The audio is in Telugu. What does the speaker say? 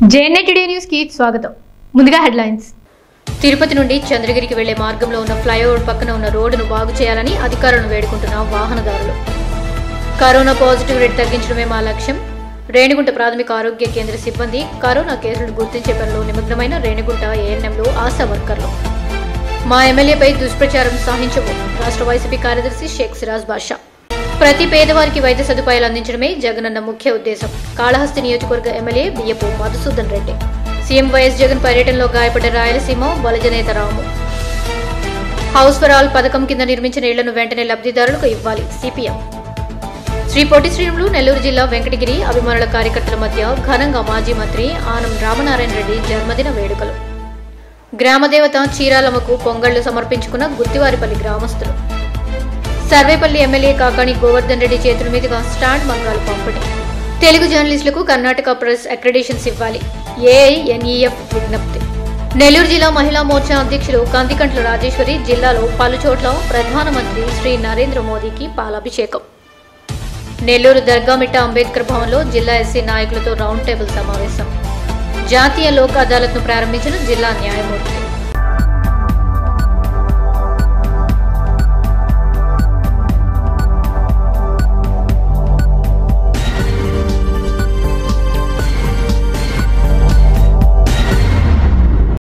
జేఎన్ఏ టుడే న్యూస్ కి స్వాగతం ముందుగా హెడ్లైన్స్ తిరుపతి నుండి చంద్రగిరికి వెళ్లే మార్గంలో ఉన్న ఫ్లైఓవర్ పక్కన ఉన్న రోడ్డును బాగు చేయాలని అధికారులను వేడుకుంటున్న వాహనదారులు కరోనా పాజిటివ్ రేట్ తగ్గించడమే మా లక్ష్యం రేణిగుంట ప్రాథమిక ఆరోగ్య కేంద్ర సిబ్బంది కరోనా కేసులను గుర్తించే పనిలో నిమగ్నమైన రేణిగుంట ఏఎన్ఎంలో ఆశా వర్కర్లు మా ఎమ్మెల్యేపై దుష్ప్రచారం సాధించవు రాష్ట్ర వైసీపీ కార్యదర్శి షేక్ సిరాజ్ బాషా ప్రతి పేదవారికి వైద్య సదుపాయాలు అందించడమే జగనన్న ముఖ్య ఉద్దేశం కాళహస్తి నియోజకవర్గ MLA Biyyapu Madhusudan Reddy CM YS Jagan పర్యటనలో గాయపడ్డ రాయలసీమ వలజనేత రాము హౌస్ ఫర్ ఆల్ పథకం కింద నిర్మించిన ఇళ్లను వెంటనే లబ్ధిదారులకు ఇవ్వాలి సిపిఎం శ్రీ పొట్టి శ్రీనులు నెల్లూరు జిల్లా వెంకటగిరి అభిమానుల కార్యకర్తల మధ్య ఘనంగా మాజీ మంత్రి ఆనం రామనారాయణ రెడ్డి జన్మదిన వేడుకలు గ్రామదేవత చీరాలమ్మకు పొంగళ్లు సమర్పించుకున్న గుత్తివారిపల్లి గ్రామస్తులు సర్వేపల్లి ఎమ్మెల్యే కాకాణి గోవర్ధన్ రెడ్డి చేతుల మీదుగా స్టాండ్ మంగాలు పంపిణీ తెలుగు జర్నలిస్టులకు కర్ణాటక ప్రెస్ అక్రెడిషన్స్ ఇవ్వాలి ఏఐఎన్ఈఎఫ్ విజ్ఞప్తి నెల్లూరు జిల్లా మహిళా మోర్చా అధ్యక్షులు కందికంట్ల రాజేశ్వరి జిల్లాలో పలుచోట్ల ప్రధానమంత్రి శ్రీ నరేంద్ర మోదీకి పాలాభిషేకం నెల్లూరు దర్గామిట్ట అంబేద్కర్ భవన్లో జిల్లా ఎస్సీ నాయకులతో రౌండ్ టేబుల్ సమావేశం జాతీయ లోక్ అదాలత్ను ప్రారంభించిన జిల్లా న్యాయమూర్తి